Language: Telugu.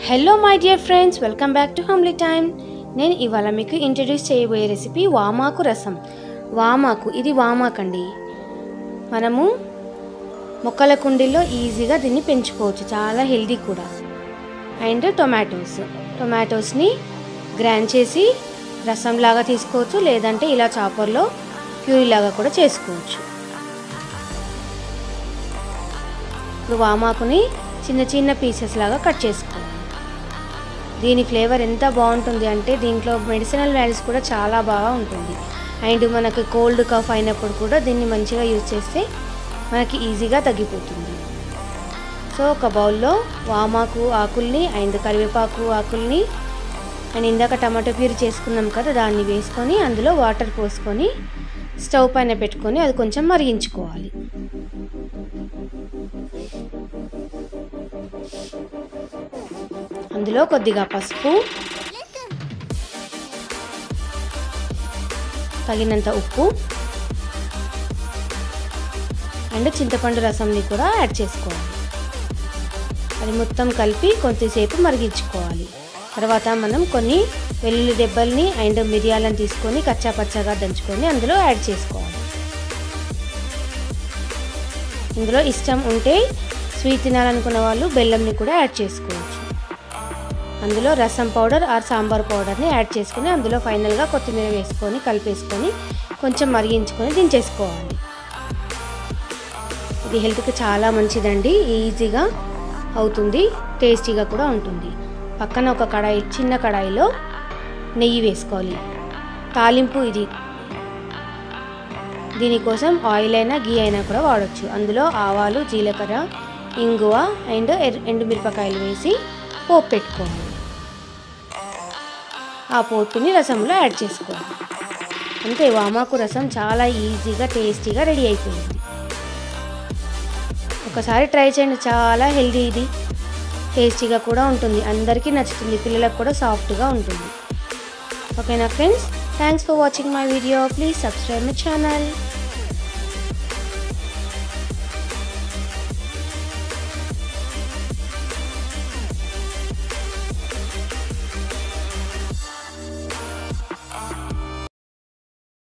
hello my dear friends welcome back to homely time నేను ఇవాళ మీకు ఇంట్రడ్యూస్ చేయబోయే రెసిపీ వామాకు రసం వామాకు ఇది వామాకు అండి మనము మొక్కల కుండీలో ఈజీగా దీన్ని పెంచుకోవచ్చు చాలా హెల్దీ కూడా అండ్ టొమాటోస్ టొమాటోస్ని గ్రైండ్ చేసి రసంలాగా తీసుకోవచ్చు లేదంటే ఇలా చాపర్లో ప్యూరీలాగా కూడా చేసుకోవచ్చు ఇప్పుడు వామాకుని చిన్న చిన్న పీసెస్ లాగా కట్ చేసుకోవాలి దీని ఫ్లేవర్ ఎంత బాగుంటుంది అంటే దీంట్లో మెడిసినల్ వాల్యూస్ కూడా చాలా బాగా ఉంటుంది అండ్ మనకి కోల్డ్ కఫ్ అయినప్పుడు కూడా దీన్ని మంచిగా యూజ్ చేస్తే మనకి ఈజీగా తగ్గిపోతుంది సో ఒక బౌల్లో వామాకు ఆకుల్ని అండ్ కరివేపాకు ఆకుల్ని అండ్ ఇందాక టమాటో ప్యూరీ చేసుకున్నాం కదా దాన్ని వేసుకొని అందులో వాటర్ పోసుకొని స్టవ్ పైన పెట్టుకొని అది కొంచెం మరిగించుకోవాలి అందులో కొద్దిగా పసుపు తగినంత ఉప్పు అండ్ చింతపండు రసంని కూడా యాడ్ చేసుకోవాలి అది మొత్తం కలిపి కొద్దిసేపు మరిగించుకోవాలి తర్వాత మనం కొన్ని వెల్లుల్లి దెబ్బల్ని అండ్ మిరియాలను తీసుకొని కచ్చా పచ్చగా దంచుకొని అందులో యాడ్ చేసుకోవాలి ఇందులో ఇష్టం ఉంటే స్వీట్ తినాలనుకున్న వాళ్ళు బెల్లంని కూడా యాడ్ చేసుకోవచ్చు అందులో రసం పౌడర్ ఆర్ సాంబార్ పౌడర్ని యాడ్ చేసుకొని అందులో ఫైనల్గా కొత్తిమీర వేసుకొని కలిపేసుకొని కొంచెం మరిగించుకొని దించేసుకోవాలి ఇది హెల్త్కి చాలా మంచిదండి ఈజీగా అవుతుంది టేస్టీగా కూడా ఉంటుంది పక్కన ఒక కడాయి చిన్న కడాయిలో నెయ్యి వేసుకోవాలి తాలింపు ఇది దీనికోసం ఆయిల్ అయినా గీ అయినా కూడా వాడచ్చు అందులో ఆవాలు జీలకర్ర ఇంగువ అండ్ ఎండుమిరపకాయలు వేసి పోపు పెట్టుకోవాలి ఆ పోపుని రసంలో యాడ్ చేసుకోవాలి అంతే వామాకు రసం చాలా ఈజీగా టేస్టీగా రెడీ అయిపోయింది ఒకసారి ట్రై చేయండి చాలా హెల్దీ ఇది టేస్టీగా కూడా ఉంటుంది అందరికీ నచ్చుతుంది పిల్లలకు కూడా సాఫ్ట్గా ఉంటుంది ఓకేనా friends thanks for watching my video please subscribe my channel